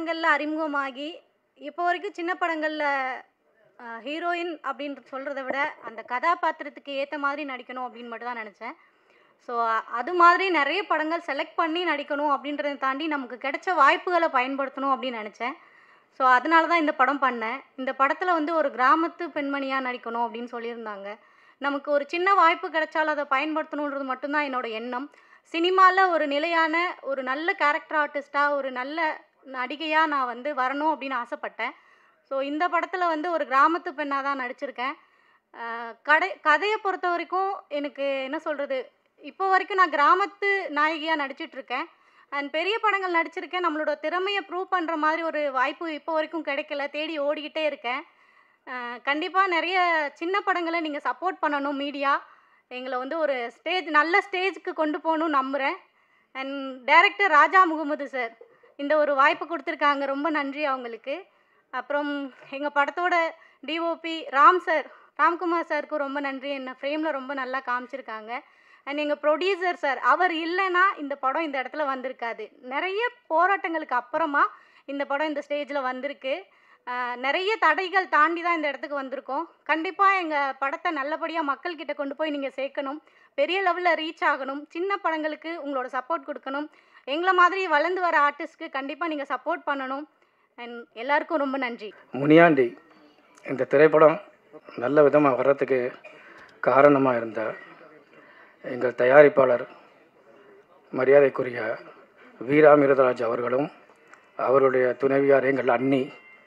படங்களில் அறிமுகமாகி இப்போ வரைக்கும் சின்ன படங்களில் ஹீரோயின் அப்படின்னு சொல்கிறத விட அந்த கதாபாத்திரத்துக்கு ஏற்ற மாதிரி நடிக்கணும் அப்படின்னு மட்டும் தான் நினச்சேன் ஸோ அது மாதிரி நிறைய படங்கள் செலக்ட் பண்ணி நடிக்கணும் அப்படின்றத தாண்டி நமக்கு கிடைச்ச வாய்ப்புகளை பயன்படுத்தணும் அப்படின்னு நினச்சேன் ஸோ அதனால தான் இந்த படம் பண்ணேன் இந்த படத்தில் வந்து ஒரு கிராமத்து பெண்மணியாக நடிக்கணும் அப்படின்னு சொல்லியிருந்தாங்க நமக்கு ஒரு சின்ன வாய்ப்பு கிடைச்சாலும் அதை பயன்படுத்தணுன்றது மட்டும்தான் என்னோட எண்ணம் சினிமாவில் ஒரு நிலையான ஒரு நல்ல கேரக்டர் ஆர்டிஸ்ட்டாக ஒரு நல்ல நடிகையாக நான் வந்து வரணும் அப்படின்னு ஆசைப்பட்டேன் ஸோ இந்த படத்தில் வந்து ஒரு கிராமத்து பெண்ணாக தான் நடிச்சிருக்கேன் அஹ் கடை கதையை பொறுத்த வரைக்கும் எனக்கு என்ன சொல்கிறது இப்போ வரைக்கும் நான் கிராமத்து நாயகியாக நடிச்சிட்டு இருக்கேன் அண்ட் பெரிய படங்கள் நடிச்சிருக்கேன் நம்மளோட திறமையை ப்ரூவ் பண்ணுற மாதிரி ஒரு வாய்ப்பு இப்போ வரைக்கும் கிடைக்கல தேடி ஓடிக்கிட்டே இருக்கேன் கண்டிப்பாக நிறைய சின்ன படங்களை நீங்கள் சப்போர்ட் பண்ணணும் மீடியா எங்களை வந்து ஒரு ஸ்டேஜ் நல்ல ஸ்டேஜ்க்கு கொண்டு போகணும்னு நம்புகிறேன் and director Raja Mohammed sir இந்த ஒரு வாய்ப்பு கொடுத்துருக்காங்க ரொம்ப நன்றி அவங்களுக்கு அப்புறம் எங்கள் படத்தோட டிஓபி ராம் சார் ராம்குமார் சாருக்கும் ரொம்ப நன்றி என்னை ஃப்ரேமில் ரொம்ப நல்லா காமிச்சிருக்காங்க அண்ட் எங்கள் ப்ரொடியூசர் சார் அவர் இல்லைன்னா இந்த படம் இந்த இடத்துல வந்திருக்காது நிறைய போராட்டங்களுக்கு அப்புறமா இந்த படம் இந்த ஸ்டேஜில் வந்திருக்கு ஆஹ் நிறைய தடைகள் தாண்டி தான் இந்த இடத்துக்கு வந்திருக்கோம் கண்டிப்பாக எங்கள் படத்தை நல்லபடியாக மக்கள்கிட்ட கொண்டு போய் நீங்கள் சேர்க்கணும் பெரிய லெவலில் ரீச் ஆகணும் சின்ன படங்களுக்கு உங்களோட சப்போர்ட் கொடுக்கணும் எங்களை மாதிரி வளர்ந்து வர ஆர்டிஸ்ட்க்கு கண்டிப்பாக நீங்கள் சப்போர்ட் பண்ணணும் அண்ட் எல்லாருக்கும் ரொம்ப நன்றி முனியாண்டி இந்த திரைப்படம் நல்ல விதமாக வர்றதுக்கு காரணமாக இருந்த எங்கள் தயாரிப்பாளர் மரியாதைக்குரிய வீராமிருதராஜ் அவர்களும் அவருடைய துணைவியார் எங்கள் அண்ணி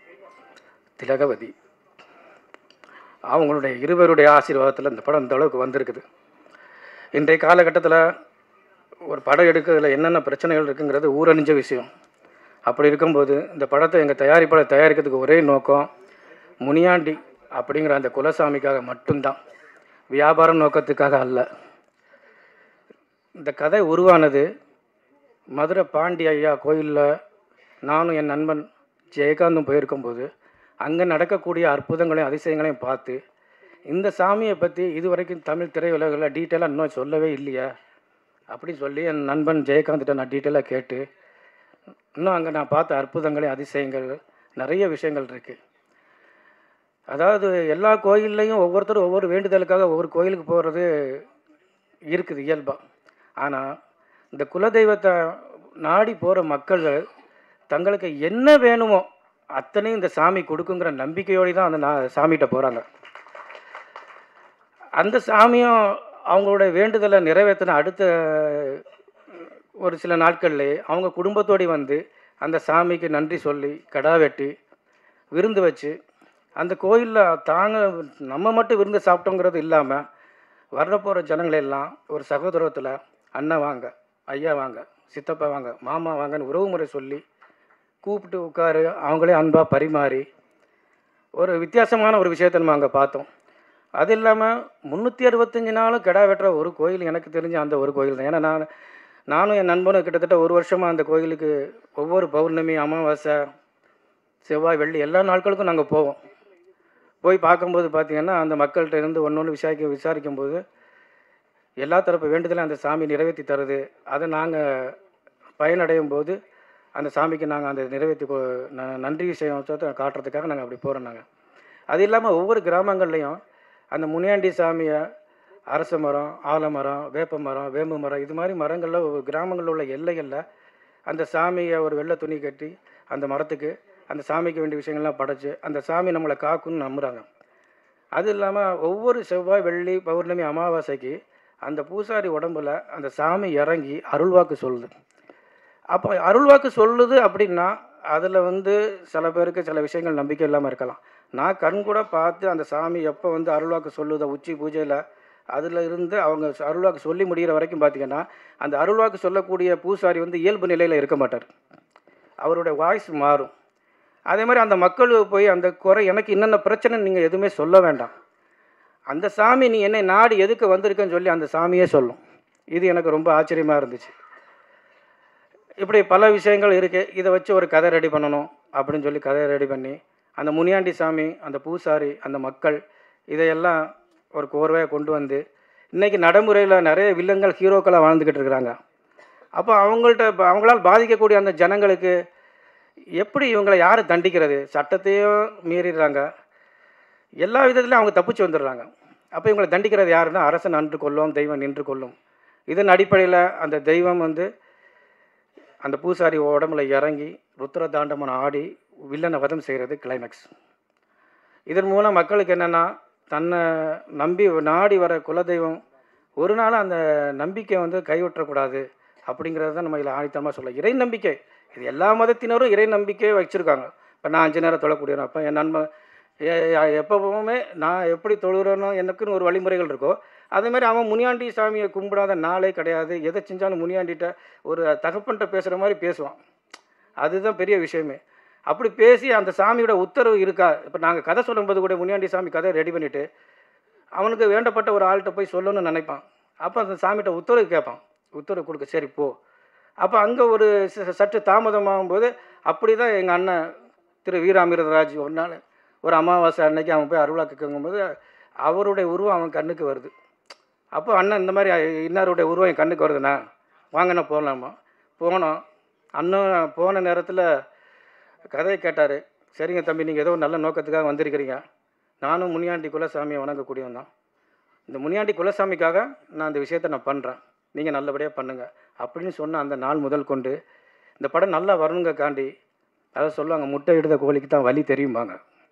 திலகவதி அவங்களுடைய இருவருடைய ஆசீர்வாதத்தில் இந்த படம் இந்த அளவுக்கு வந்திருக்குது இன்றைய காலகட்டத்தில் ஒரு படம் எடுக்கிறதுல என்னென்ன பிரச்சனைகள் இருக்குங்கிறது ஊரணிஞ்ச விஷயம் அப்படி இருக்கும்போது இந்த படத்தை எங்கள் தயாரிப்பாளர் தயாரிக்கிறதுக்கு ஒரே நோக்கம் முனியாண்டி அப்படிங்கிற அந்த குலசாமிக்காக மட்டும்தான் வியாபார நோக்கத்துக்காக அல்ல இந்த கதை உருவானது மதுரை பாண்டி ஐயா கோயிலில் நானும் என் நண்பன் ஜெயகாந்தும் போயிருக்கும்போது அங்கே நடக்கக்கூடிய அற்புதங்களையும் அதிசயங்களையும் பார்த்து இந்த சாமியை பற்றி இதுவரைக்கும் தமிழ் திரையுலகில் டீட்டெயிலாக இன்னும் சொல்லவே இல்லையா அப்படி சொல்லி என் நண்பன் ஜெயகாந்த்கிட்ட நான் டீட்டெயிலாக கேட்டு இன்னும் அங்கே நான் பார்த்த அற்புதங்கள் அதிசயங்கள் நிறைய விஷயங்கள் இருக்குது அதாவது எல்லா கோயில்லையும் ஒவ்வொருத்தரும் ஒவ்வொரு வேண்டுதலுக்காக ஒவ்வொரு கோயிலுக்கு போகிறது இருக்குது இயல்பாக ஆனால் இந்த குலதெய்வத்தை நாடி போகிற மக்கள்கள் தங்களுக்கு என்ன வேணுமோ அத்தனையும் இந்த சாமி கொடுக்குங்கிற நம்பிக்கையோடு தான் அந்த நா- சாமிகிட்ட போகிறாங்க அந்த சாமியும் அவங்களோட வேண்டுதலை நிறைவேற்றின அடுத்த ஒரு சில நாட்கள்லே அவங்க குடும்பத்தோடு வந்து அந்த சாமிக்கு நன்றி சொல்லி கடா வெட்டி விருந்து வச்சு அந்த கோயிலில் தாங்க நம்ம மட்டும் விருந்து சாப்பிட்டோங்கிறது இல்லாமல் வரப்போகிற ஜனங்களெல்லாம் ஒரு சகோதரத்தில் அண்ணன் வாங்க ஐயா வாங்க சித்தப்பா வாங்க மாமா வாங்கன்னு உறவு முறை சொல்லி கூப்பிட்டு உட்காரு அவங்களே அன்பாக பரிமாறி ஒரு வித்தியாசமான ஒரு விஷயத்தை நம்ம அங்கே பார்த்தோம் அது இல்லாமல் முந்நூற்றி அறுபத்தஞ்சு நாளும் கிடா வெட்டுற ஒரு கோயில் எனக்கு தெரிஞ்ச அந்த ஒரு கோயில் தான் ஏன்னா நான் நானும் என் நண்பனும் கிட்டத்தட்ட ஒரு வருஷமாக அந்த கோயிலுக்கு ஒவ்வொரு பௌர்ணமி அமாவாசை செவ்வாய் வெள்ளி எல்லா நாட்களுக்கும் நாங்கள் போவோம் போய் பார்க்கும்போது பார்த்தீங்கன்னா அந்த மக்கள்கிட்ட இருந்து ஒன்று ஒன்று விசாரிக்க விசாரிக்கும்போது எல்லா தரப்பு வேண்டுதலும் அந்த சாமி நிறைவேற்றி தருது அதை நாங்கள் பயனடையும் போது அந்த சாமிக்கு நாங்கள் அந்த நிறைவேற்றி கொ- ந- நன்றி விஷயம் காட்டுறதுக்காக நாங்கள் அப்படி போகிறோம் நாங்கள் அது இல்லாமல் ஒவ்வொரு கிராமங்கள்லேயும் அந்த முனியாண்டி சாமியை அரச மரம் ஆலமரம் வேப்ப மரம் வேம்பு மரம் இது மாதிரி மரங்களில் ஒவ்வொரு கிராமங்களில் உள்ள எல்லைகளில் அந்த சாமியை ஒரு வெள்ளை துணி கட்டி அந்த மரத்துக்கு அந்த சாமிக்கு வேண்டிய விஷயங்கள்லாம் படைச்சு அந்த சாமி நம்மளை காக்குன்னு நம்புகிறாங்க அது இல்லாமல் ஒவ்வொரு செவ்வாய் வெள்ளி பௌர்ணமி அமாவாசைக்கு அந்த பூசாரி உடம்புல அந்த சாமி இறங்கி அருள்வாக்கு சொல்லுது அப்போ அருள்வாக்கு சொல்லுது அப்படின்னா அதில் வந்து சில பேருக்கு சில விஷயங்கள் நம்பிக்கை இல்லாமல் இருக்கலாம் நான் கண் கூட பார்த்து அந்த சாமி எப்போ வந்து அருள்வாக்கு சொல்லுதோ உச்சி பூஜையில் அதில் இருந்து அவங்க அருள்வாக்கு சொல்லி முடிகிற வரைக்கும் பார்த்தீங்கன்னா அந்த அருள்வாக்கு சொல்லக்கூடிய பூசாரி வந்து இயல்பு நிலையில் இருக்க மாட்டார் அவருடைய வாய்ஸ் மாறும் அதே மாதிரி அந்த மக்கள் போய் அந்த குறை எனக்கு என்னென்ன பிரச்சனை நீங்கள் எதுவுமே சொல்ல வேண்டாம் அந்த சாமி நீ என்னை நாடு எதுக்கு வந்திருக்கேன்னு சொல்லி அந்த சாமியே சொல்லும் இது எனக்கு ரொம்ப ஆச்சரியமாக இருந்துச்சு இப்படி பல விஷயங்கள் இருக்குது இதை வச்சு ஒரு கதை ரெடி பண்ணணும் அப்படின்னு சொல்லி கதை ரெடி பண்ணி அந்த முனியாண்டி சாமி அந்த பூசாரி அந்த மக்கள் இதையெல்லாம் ஒரு கோர்வையாக கொண்டு வந்து இன்றைக்கி நடைமுறையில் நிறைய வில்லங்கள் ஹீரோக்களாக வாழ்ந்துக்கிட்டு இருக்கிறாங்க அப்போ அவங்கள்ட்ட இப்ப அவங்களால் பாதிக்கக்கூடிய அந்த ஜனங்களுக்கு எப்படி இவங்களை யார் தண்டிக்கிறது சட்டத்தையும் மீறிடுறாங்க எல்லா விதத்துலையும் அவங்க தப்பிச்சு வந்துடுறாங்க அப்போ இவங்களை தண்டிக்கிறது யாருன்னா அரசன் நின்று கொள்ளும் தெய்வம் நின்று கொள்ளும் இதன் அடிப்படையில் அந்த தெய்வம் வந்து அந்த பூசாரி உடம்புல இறங்கி ருத்ர தாண்டமன் ஆடி வில்லனை வதம் செய்கிறது கிளைமேக்ஸ் இதன் மூலம் மக்களுக்கு என்னென்னா தன்னை நம்பி நாடி வர குலதெய்வம் ஒரு நாள் அந்த நம்பிக்கை வந்து கைவிட்டக்கூடாது அப்படிங்கிறது தான் நம்ம இதில் ஆணித்தனமாக சொல்ல இறை நம்பிக்கை இது எல்லா மதத்தினரும் இறை நம்பிக்கையை வச்சுருக்காங்க இப்போ நான் அஞ்சு நேரம் தொழக்கூடியவன் அப்போ என் நண்பன் எப்போவுமே நான் எப்படி தொழுகிறேனோ எனக்குன்னு ஒரு வழிமுறைகள் இருக்கோ அதே மாதிரி அவன் முனியாண்டி சாமியை கும்பிடாத நாளே கிடையாது எதை செஞ்சாலும் முனியாண்டிட்ட ஒரு தகப்பன்ட்ட பேசுகிற மாதிரி பேசுவான் அதுதான் பெரிய விஷயமே அப்படி பேசி அந்த சாமியோட உத்தரவு இருக்கா இப்போ நாங்கள் கதை சொல்லும்போது கூட முனியாண்டி சாமி கதை ரெடி பண்ணிவிட்டு அவனுக்கு வேண்டப்பட்ட ஒரு ஆள்கிட்ட போய் சொல்லணும்னு நினைப்பான் அப்போ அந்த சாமிகிட்ட உத்தரவு கேட்பான் உத்தரவு கொடுக்க சரி போ அப்போ அங்கே ஒரு ச- சற்று தாமதமாகும் போது அப்படி தான் எங்கள் அண்ணன் திரு வீராமிரதராஜ் ஒரு நாள் ஒரு அமாவாசை அன்னைக்கு அவன் போய் அருளாக்கு கேட்கும்போது அவருடைய உருவம் அவன் கண்ணுக்கு வருது அப்போ அண்ணன் இந்த மாதிரி இன்னாருடைய உருவம் என் கண்ணுக்கு வருதுண்ணா வாங்கண்ணா போகலாமா போனோம் அண்ணன் போன நேரத்தில் கதையை கேட்டார் சரிங்க தம்பி நீங்கள் ஏதோ ஒரு நல்ல நோக்கத்துக்காக வந்திருக்கிறீங்க நானும் முனியாண்டி குலசாமியை வணங்கக்கூடியவன் தான் இந்த முனியாண்டி குலசாமிக்காக நான் இந்த விஷயத்தை நான் பண்ணுறேன் நீங்கள் நல்லபடியாக பண்ணுங்கள் அப்படின்னு சொன்ன அந்த நாள் முதல் கொண்டு இந்த படம் நல்லா வரணுங்க காண்டி அதை சொல்லுவாங்க முட்டை இடுத கோழிக்கு தான் வலி தெரியுமாங்க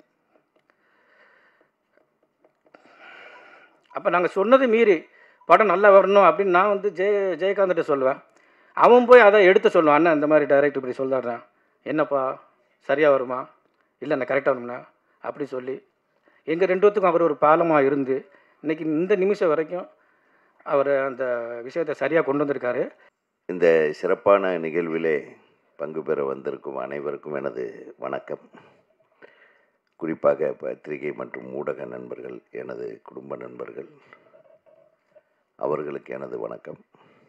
அப்போ நாங்கள் சொன்னது மீறி படம் நல்லா வரணும் அப்படின்னு நான் வந்து ஜெய ஜெயகாந்த்கிட்ட சொல்லுவேன் அவன் போய் அதை எடுத்து சொல்லுவான் அண்ணன் இந்த மாதிரி டைரக்ட் இப்படி சொல்லிடுறேன் என்னப்பா சரியாக வருமா இல்லை நான் கரெக்டாக வரும்ண்ணா அப்படி சொல்லி எங்கள் ரெண்டு பேத்துக்கும் அவர் ஒரு பாலமாக இருந்து இன்னைக்கு இந்த நிமிஷம் வரைக்கும் அவர் அந்த விஷயத்தை சரியாக கொண்டு வந்திருக்காரு இந்த சிறப்பான நிகழ்விலே பங்கு பெற வந்திருக்கும் அனைவருக்கும் எனது வணக்கம் குறிப்பாக பத்திரிகை மற்றும் ஊடக நண்பர்கள் எனது குடும்ப நண்பர்கள் அவர்களுக்கு எனது வணக்கம்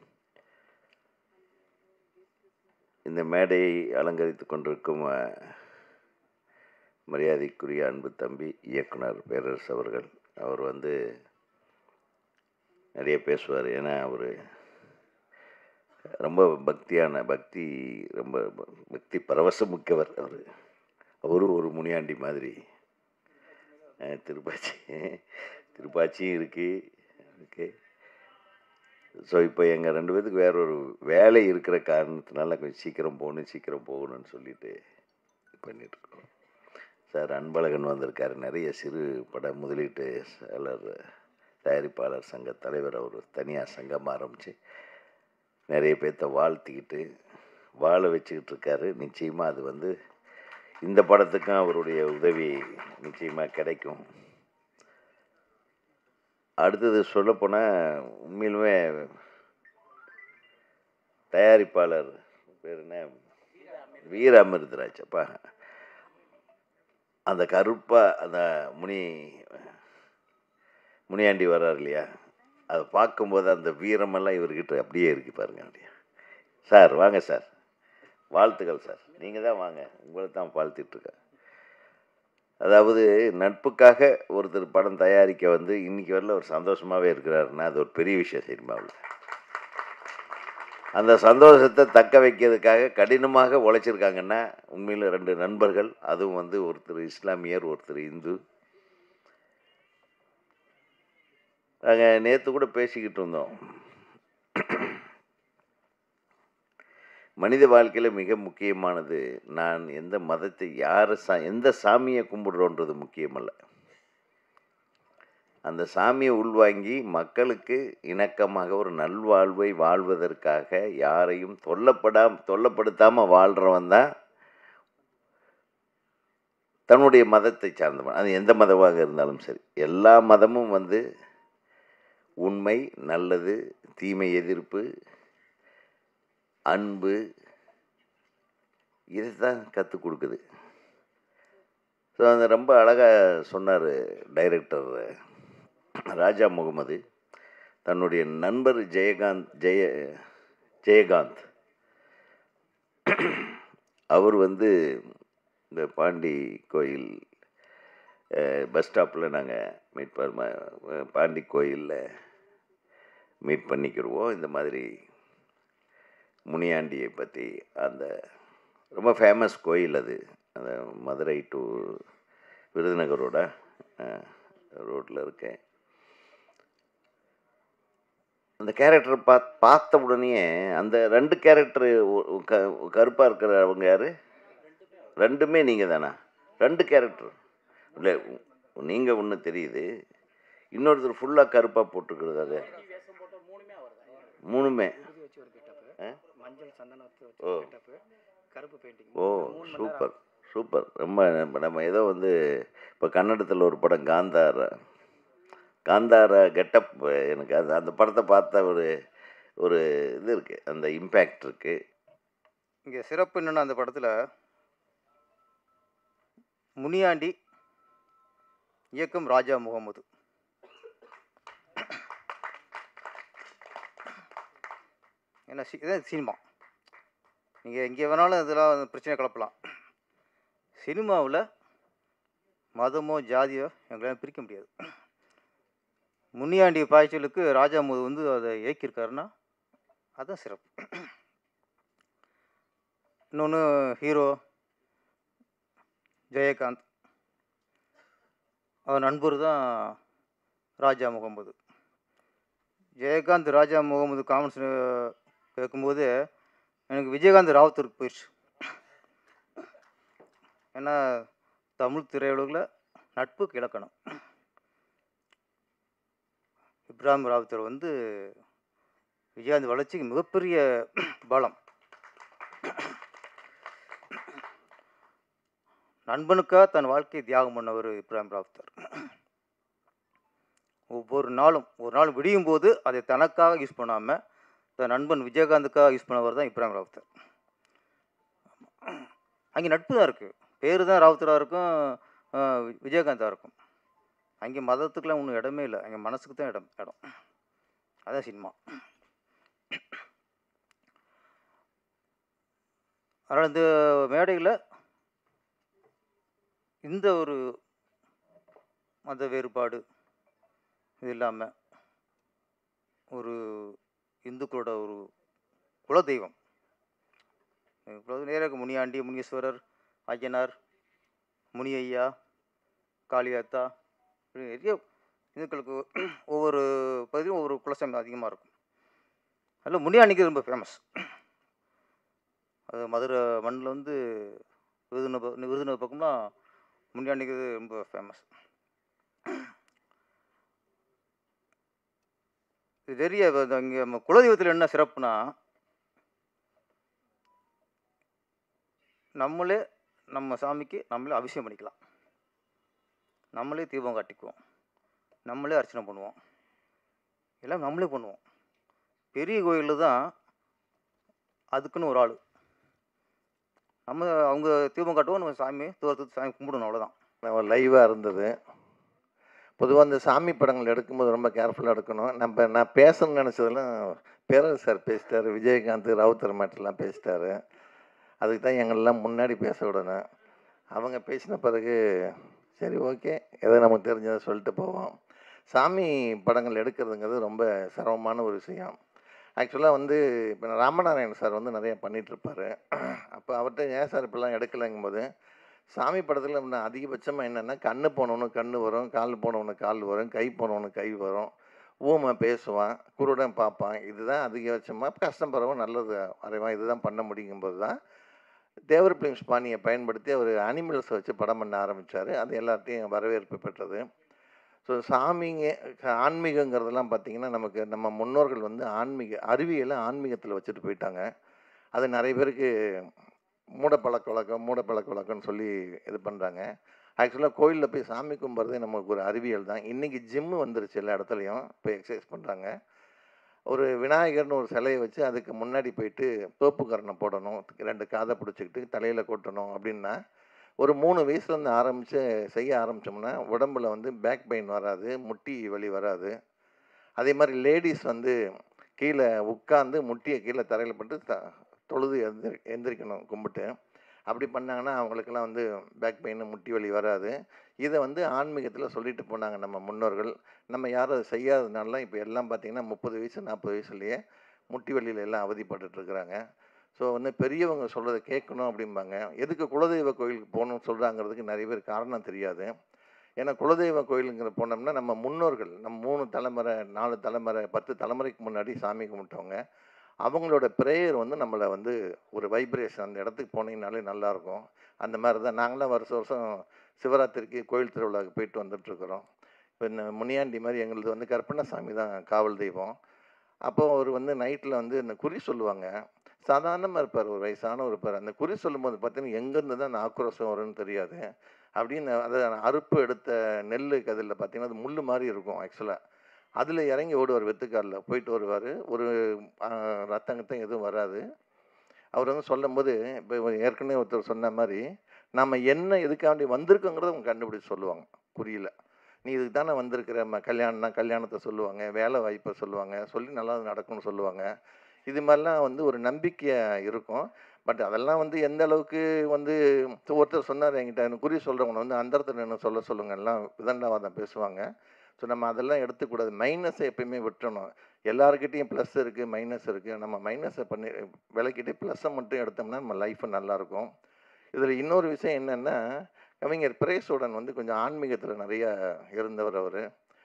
இந்த மேடையை அலங்கரித்து கொண்டிருக்கும் அஹ், மரியாதைக்குரிய அன்பு தம்பி இயக்குனர் பேரரசு அவர்கள் அவர் வந்து நிறைய பேசுவார் ஏன்னா அவர் ரொம்ப பக்தியான பக்தி ரொம்ப ப- பக்தி பரவசம் மிக்கவர் அவர் அவரும் ஒரு முனியாண்டி மாதிரி அஹ், திருப்பாச்சி திருப்பாச்சியும் இருக்குது ஓகே ஸோ இப்போ எங்கள் ரெண்டு பேத்துக்கு வேற ஒரு வேலை இருக்கிற காரணத்தினால கொஞ்சம் சீக்கிரம் போகணும் சீக்கிரம் போகணும்னு சொல்லிட்டு பண்ணிகிட்ருக்கோம் சார் அன்பழகன் வந்திருக்காரு நிறைய சிறு பட முதலீட்டுயாளர் தயாரிப்பாளர் சங்க தலைவர் அவர் தனியாக சங்கம் ஆரம்பித்து நிறைய பேர்த்த வாழ்த்திக்கிட்டு வாழ வச்சுக்கிட்டு இருக்காரு நிச்சயமாக அது வந்து இந்த படத்துக்கும் அவருடைய உதவி நிச்சயமாக கிடைக்கும் அடுத்தது சொல்லப்போனால் உண்மையிலுமே தயாரிப்பாளர் பேர் என்ன வீர அமிர்தராஜ் அப்பா அந்த கருப்பாக அந்த முனி முனியாண்டி வர்றார் இல்லையா அதை பார்க்கும்போது அந்த வீரமெல்லாம் இவர்கிட்ட அப்படியே இருக்கு பாருங்க அப்படியே சார் வாங்க சார் வாழ்த்துக்கள் சார் நீங்கள் தான் வாங்க உங்களை தான் வாழ்த்திட்டுருக்கேன் அதாவது நட்புக்காக ஒருத்தர் படம் தயாரிக்க வந்து இன்னைக்கு வரல ஒரு சந்தோஷமாகவே இருக்கிறாருன்னா அது ஒரு பெரிய விஷயம் சினிமாவில் அந்த சந்தோஷத்தை தக்க வைக்கிறதுக்காக கடினமாக உழைச்சிருக்காங்கன்னா உண்மையில் ரெண்டு நண்பர்கள் அதுவும் வந்து ஒருத்தர் இஸ்லாமியர் ஒருத்தர் இந்து நாங்கள் நேற்று கூட பேசிக்கிட்டு இருந்தோம் மனித வாழ்க்கையில் மிக முக்கியமானது நான் எந்த மதத்தை யாரை சா எந்த சாமியை கும்பிடுறோன்றது முக்கியமல்ல அந்த சாமியை உள்வாங்கி மக்களுக்கு இணக்கமாக ஒரு நல்வாழ்வை வாழ்வதற்காக யாரையும் தொல்லப்படாம தொல்லப்படுத்தாமல் வாழ்கிறவன் தான் தன்னுடைய மதத்தை சார்ந்தவன் அது எந்த மதமாக இருந்தாலும் சரி எல்லா மதமும் வந்து உண்மை நல்லது தீமை எதிர்ப்பு அன்பு இதை தான் கற்றுக் கொடுக்குது ஸோ அந்த ரொம்ப அழகாக சொன்னார் டைரக்டர் ராஜா முகமது தன்னுடைய நண்பர் ஜெயகாந்த் ஜெய ஜெயகாந்த் அவர் வந்து இந்த பாண்டி கோயில் பஸ் ஸ்டாப்பில் நாங்கள் மீட் பண்ண பாண்டி கோயிலில் மீட் பண்ணிக்கிடுவோம் இந்த மாதிரி முனியாண்டியை பற்றி அந்த ரொம்ப ஃபேமஸ் கோயில் அது அந்த மதுரை டு விருதுநகரோட ரோட்டில் இருக்கேன் அந்த கேரக்டர் பாத் பார்த்த உடனே அந்த ரெண்டு கேரக்டரு க கருப்பாக இருக்கிறவங்க யார் ரெண்டுமே நீங்கள் தானா ரெண்டு கேரக்டர் இல்லை நீங்கள் ஒன்று தெரியுது இன்னொருத்தர் ஃபுல்லாக கருப்பாக போட்டுக்கிறது அது மூணுமே ஆ? மஞ்சள் சந்தனத்தை ஓ. கருப்பு பெயிண்டிங் ஓ சூப்பர் சூப்பர் ரொம்ப நம்ம நம்ம ஏதோ வந்து இப்போ கன்னடத்தில் ஒரு படம் காந்தார காந்தார கெட்டப் எனக்கு அது அந்த படத்தை பார்த்த ஒரு ஒரு இது இருக்குது அந்த இம்பேக்ட் இருக்குது இங்கே சிறப்பு என்னென்னா அந்த படத்தில் முனியாண்டி இயக்கம் ராஜா முகமது என்ன சி இதான் சினிமா நீங்கள் எங்கே வேணாலும் இதெல்லாம் வந்து பிரச்சனை கிளப்பலாம் சினிமாவில் மதமோ ஜாதியோ எங்களால் பிரிக்க முடியாது முனியாண்டி பாய்ச்சலுக்கு ராஜா முகமது வந்து அதை இயக்கியிருக்காருன்னா அதுதான் சிறப்பு இன்னொன்று ஹீரோ ஜெயகாந்த் அவர் நண்பர் தான் ராஜா முகமது ஜெயகாந்த் ராஜா முகமது காமெண்ட்ஸ் கேட்கும்போது எனக்கு விஜயகாந்த் ராவுத்தருக்கு போயிடுச்சு ஏன்னா தமிழ் திரையுலகில் நட்புக்கு இலக்கணம் இப்ராஹிம் ராவுத்தர் வந்து விஜயகாந்த் வளர்ச்சிக்கு மிகப்பெரிய பலம் நண்பனுக்காக தன் வாழ்க்கையை தியாகம் பண்ணவர் இப்ராஹிம் ராவுத்தர் ஒவ்வொரு நாளும் ஒரு நாள் விடியும் போது அதை தனக்காக யூஸ் பண்ணாமல் தன் நண்பன் விஜயகாந்துக்காக யூஸ் பண்ணவர் தான் இப்ராஹிம் ராவுத்தர் அங்கே நட்பு தான் இருக்குது பேர் தான் ராவுத்தராக இருக்கும் ஆஹ் வி- விஜயகாந்தா இருக்கும் அங்கே மதத்துக்கெலாம் ஒன்றும் இடமே இல்லை அங்கே மனசுக்கு தான் இடம் இடம் அதான் சினிமா அதனால் இந்த மேடையில் இந்த ஒரு மத வேறுபாடு இது இல்லாமல் ஒரு இந்துக்களோட ஒரு குலதெய்வம் நேராக முனியாண்டி முனீஸ்வரர் ஐயனார் முனி ஐயா காளியாத்தா இப்படி நிறைய இந்துக்களுக்கு ஒவ்வொரு பகுதியும் ஒவ்வொரு குலசாமி அதிகமாக இருக்கும் அதில் முனியாண்டிக்கு ரொம்ப ஃபேமஸ் அது மதுரை மண்ணில் வந்து விருதுநகர் விருதுநகர் பக்கம்னா முனியாண்டிக்கு ரொம்ப ஃபேமஸ் இது நிறைய இங்கே நம்ம குலதெய்வத்தில் என்ன சிறப்புனா நம்மளே நம்ம சாமிக்கு நம்மளே அபிஷேகம் பண்ணிக்கலாம் நம்மளே தீபம் காட்டிக்குவோம் நம்மளே அர்ச்சனை பண்ணுவோம் எல்லாம் நம்மளே பண்ணுவோம் பெரிய கோயிலில் தான் அதுக்குன்னு ஒரு ஆள் நம்ம அவங்க தீபம் காட்டுவோம் நம்ம சாமி தூரத்துக்கு சாமி கும்பிடணும் அவ்வளோதான் நம்ம லைவாக இருந்தது பொதுவாக இந்த சாமி படங்கள் எடுக்கும்போது ரொம்ப கேர்ஃபுல்லாக எடுக்கணும் நம்ம நான் பேசணும்னு நினச்சதெல்லாம் பேரரசு சார் பேசிட்டாரு விஜயகாந்த் ராவுத்தர் மாட்டெல்லாம் பேசிட்டாரு அதுக்கு தான் எங்களெல்லாம் முன்னாடி பேச விடணும் அவங்க பேசின பிறகு சரி ஓகே ஏதோ நமக்கு தெரிஞ்சதை சொல்லிட்டு போவோம் சாமி படங்கள் எடுக்கிறதுங்கிறது ரொம்ப சிரமமான ஒரு விஷயம் ஆக்சுவலாக வந்து இப்போ ராமநாராயணன் சார் வந்து நிறைய பண்ணிகிட்ருப்பாரு அப்போ அவர்கிட்ட ஏன் சார் இப்படிலாம் எடுக்கலைங்கும்போது சாமி படத்தில் இன்னும் அதிகபட்சமாக என்னென்னா கண்ணு போனவனு கண்ணு வரும் கால் போனவனு கால் வரும் கை போனவனு கை வரும் ஊமை பேசுவான் குருடன் பார்ப்பான் இதுதான் அதிகபட்சமாக கஷ்டப்படுறவன் நல்லது வரைவான் இதுதான் பண்ண முடியுங்கும்போது தான் தேவர் பிலிம்ஸ் பாணியை பயன்படுத்தி அவர் அனிமல்ஸை வச்சு படம் பண்ண ஆரம்பித்தார் அது எல்லாத்தையும் வரவேற்பு பெற்றது ஸோ சாமிங்க ஆன்மீகங்கிறதெல்லாம் பார்த்திங்கன்னா நமக்கு நம்ம முன்னோர்கள் வந்து ஆன்மீக அறிவியலை ஆன்மீகத்தில் வச்சுட்டு போயிட்டாங்க அது நிறைய பேருக்கு மூட பழக்க வழக்கம் மூட பழக்க வழக்கம்னு சொல்லி இது பண்ணுறாங்க ஆக்சுவலாக கோயிலில் போய் சாமி கும்பிட்றதே நமக்கு ஒரு அறிவியல் தான் இன்றைக்கி ஜிம்மு வந்துருச்சு எல்லா இடத்துலையும் போய் எக்ஸசைஸ் பண்ணுறாங்க ஒரு விநாயகர்னு ஒரு சிலையை வச்சு அதுக்கு முன்னாடி போயிட்டு தோப்புக்கரணை போடணும் ரெண்டு காதை பிடிச்சிக்கிட்டு தலையில் கொட்டணும் அப்படின்னா ஒரு மூணு வயசுலேருந்து ஆரம்பித்து செய்ய ஆரம்பித்தோம்னா உடம்புல வந்து பேக் பெயின் வராது முட்டி வலி வராது அதே மாதிரி லேடிஸ் வந்து கீழே உட்காந்து முட்டியை கீழே தரையில் போட்டு த தொழுது எந்திரி எந்திரிக்கணும் கும்பிட்டு அப்படி பண்ணாங்கன்னா அவங்களுக்கெல்லாம் வந்து பேக் பெயின் முட்டி வலி வராது இதை வந்து ஆன்மீகத்தில் சொல்லிட்டு போனாங்க நம்ம முன்னோர்கள் நம்ம யாரும் அதை செய்யாததுனால இப்போ எல்லாம் பார்த்திங்கன்னா முப்பது வயசு நாற்பது வயசுலேயே முட்டி வலியில் எல்லாம் அவதிப்பட்டுட்டு இருக்கிறாங்க ஸோ வந்து பெரியவங்க சொல்கிறத கேட்கணும் அப்படிம்பாங்க எதுக்கு குலதெய்வ கோயிலுக்கு போகணும்னு சொல்கிறாங்கிறதுக்கு நிறைய பேர் காரணம் தெரியாது ஏன்னா குலதெய்வ கோயிலுங்கிற போனோம்னா நம்ம முன்னோர்கள் நம்ம மூணு தலைமுறை நாலு தலைமுறை பத்து தலைமுறைக்கு முன்னாடி சாமி கும்பிட்டவங்க அவங்களோட ப்ரேயர் வந்து நம்மளை வந்து ஒரு வைப்ரேஷன் அந்த இடத்துக்கு போனீங்கனாலே நல்லாயிருக்கும் அந்த மாதிரி தான் நாங்களாம் வருஷம் வருஷம் சிவராத்திரிக்கு கோயில் திருவிழாவுக்கு போயிட்டு வந்துட்டுருக்குறோம் இப்போ இந்த முனியாண்டி மாதிரி எங்களுது வந்து கற்பனசாமி தான் காவல் தெய்வம் அப்போது அவர் வந்து நைட்டில் வந்து இந்த குறி சொல்லுவாங்க சாதாரணமாக இருப்பார் ஒரு வயசான ஒரு பேர் அந்த குறி சொல்லும்போது பார்த்தீங்கன்னா எங்கேருந்து தான் அந்த ஆக்ரோஷம் வரும்னு தெரியாது அப்படின்னு அது அறுப்பு எடுத்த நெல் கதிரில் பார்த்தீங்கன்னா அது முள் மாதிரி இருக்கும் ஆக்சுவலாக அதில் இறங்கி ஓடுவார் வெத்துக்காலில் போயிட்டு வருவார் ஒரு ஆஹ், ரத்தம் கித்தம் எதுவும் வராது அவர் வந்து சொல்லும்போது இப்போ ஏற்கனவே ஒருத்தர் சொன்ன மாதிரி நம்ம என்ன எதுக்காண்டி வந்திருக்கோங்கிறத அவங்க கண்டுபிடிச்சு சொல்லுவாங்க குறியில் நீ இதுக்கு தானே வந்திருக்கிற ம கல்யாணம்னா கல்யாணத்தை சொல்லுவாங்க வேலை வாய்ப்பை சொல்லுவாங்க சொல்லி நல்லா நடக்கும்னு சொல்லுவாங்க இது மாதிரிலாம் வந்து ஒரு நம்பிக்கை இருக்கும் பட் அதெல்லாம் வந்து எந்த அளவுக்கு வந்து ஒருத்தர் சொன்னார் என்கிட்ட எனக்கு குறி சொல்கிறவங்க வந்து அந்த இடத்துல என்ன சொல்ல சொல்லுங்க எல்லாம் விதண்டாவாதம் பேசுவாங்க ஸோ நம்ம அதெல்லாம் எடுத்துக்கூடாது மைனஸை எப்பயுமே விட்டுறணும் எல்லாருக்கிட்டேயும் ப்ளஸ் இருக்குது மைனஸ் இருக்குது நம்ம மைனஸை பண்ணி விளக்கிட்டு ப்ளஸ்ஸை மட்டும் எடுத்தோம்னா நம்ம லைஃபு நல்லாயிருக்கும் இதில் இன்னொரு விஷயம் என்னென்னா கவிஞர் பிரேசுடன் வந்து கொஞ்சம் ஆன்மீகத்தில் நிறைய இருந்தவர் அவர்